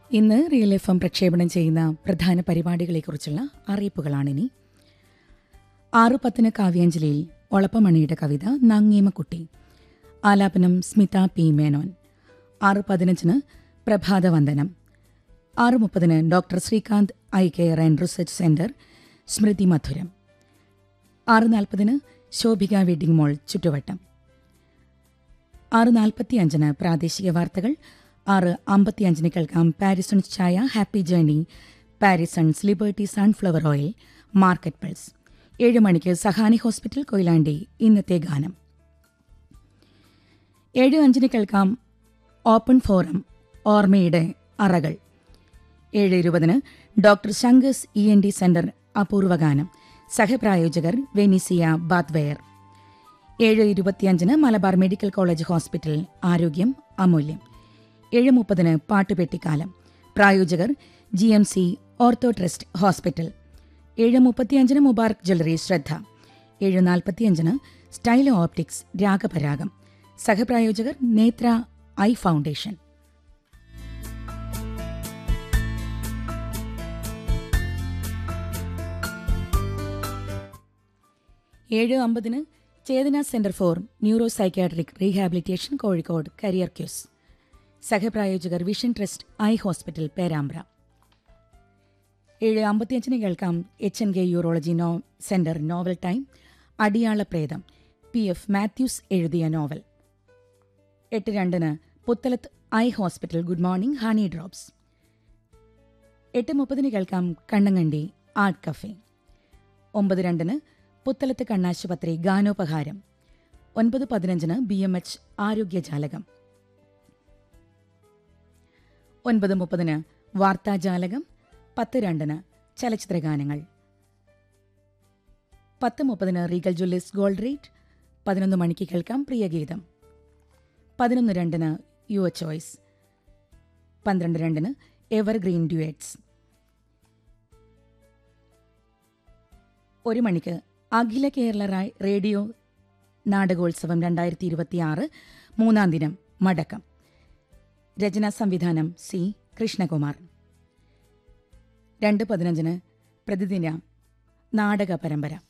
ഇന്ന് real F M പ്രക്ഷേപണം ചെയ്യുന്ന പ്രധാന പരിപാടികളെക്കുറിച്ചുള്ള അറിയിപ്പുകളാണിനി ആറ് പത്തിന് കാവ്യാഞ്ജലിയിൽ ഒളപ്പമണിയുടെ കവിത നങ്ങീമക്കുട്ടി ആലാപനം സ്മിത പി മേനോൻ ആറ് പതിനഞ്ചിന് പ്രഭാതവന്ദനം ആറ് മുപ്പതിന് doctor Srikanth eye care and research centre സ്മൃതി മധുരം ആറ് നാൽപ്പതിന് ശോഭിക വെഡിംഗ് മോൾ ചുറ്റുവട്ടം ആറ് നാൽപ്പത്തിയഞ്ചിന് പ്രാദേശിക വാർത്തകൾ ആറ് അമ്പത്തിയഞ്ചിന് കേൾക്കാം പാരിസൺസ് ചായ happy journey Parisons liberty sunflower oil market pulse ഏഴ് മണിക്ക് സഹാനി ഹോസ്പിറ്റൽ കൊയിലാണ്ടി ഇന്നത്തെ ഗാനം ഏഴ് അഞ്ചിന് കേൾക്കാം ഓപ്പൺ ഫോറം ഓർമ്മയുടെ അറകൾ ഏഴ് ഇരുപതിന് ഡോക്ടർ ശങ്കസ് ഇ എൻ ഡി സെന്റർ അപൂർവഗാനം സഹപ്രായോജകർ വെനിസിയ ബാത്വെയർ ഏഴ് ഇരുപത്തിയഞ്ചിന് മലബാർ മെഡിക്കൽ കോളേജ് ഹോസ്പിറ്റൽ ആരോഗ്യം അമൂല്യം ഏഴ് മുപ്പതിന് പാട്ടുപെട്ടിക്കാലം പ്രായോജകർ G M C ortho trust hospital ഏഴ് മുപ്പത്തിയഞ്ചിന് മുബാറക് ജ്വല്ലറി ശ്രദ്ധ ഏഴ് നാൽപ്പത്തിയഞ്ചിന് സ്റ്റൈലോ ഓപ്റ്റിക്സ് രാഗപരാഗം സഹപ്രായോജകർ നേത്ര ഐ ഫൗണ്ടേഷൻ ഏഴ് അമ്പതിന് Chetana centre for neuro psychiatric rehabilitation Kozhikode career cues സഹപ്രായോജകർ vision trust eye hospital Perambra ഏഴ് അമ്പത്തിയഞ്ചിന് കേൾക്കാം H N K urology no centre novel time Adiyala Pretham P F Mathews എഴുതിയ നോവൽ എട്ട് രണ്ടിന് Puthalath eye hospital good morning honey drops എട്ട് മുപ്പതിന് കേൾക്കാം കണ്ണങ്കണ്ടി ആർട്ട് കഫേ ഒമ്പത് രണ്ടിന് പുത്തലത്ത് കണ്ണാശുപത്രി ഗാനോപഹാരം ഒൻപത് പതിനഞ്ചിന് ബി എം എച്ച് ആരോഗ്യജാലകം ഒൻപത് മുപ്പതിന് വാർത്താജാലകം പത്ത് രണ്ടിന് ചലച്ചിത്രഗാനങ്ങൾ പത്ത് മുപ്പതിന് റീഗൽ ജ്വല്ലേഴ്സ് ഗോൾഡ് റേറ്റ് പതിനൊന്ന് മണിക്ക് കേൾക്കാം പ്രിയഗീതം പതിനൊന്ന് രണ്ടിന് യുവർ ചോയ്സ് പന്ത്രണ്ട് രണ്ടിന് എവർഗ്രീൻ ഡ്യുവേറ്റ്സ് ഒരു മണിക്ക് അഖില കേരള റായ് റേഡിയോ നാടകോത്സവം രണ്ടായിരത്തി ഇരുപത്തിയാറ് മൂന്നാം ദിനം മടക്കം രചനാ സംവിധാനം സി കൃഷ്ണകുമാർ രണ്ട് പതിനഞ്ചിന് പ്രതിദിന നാടക പരമ്പര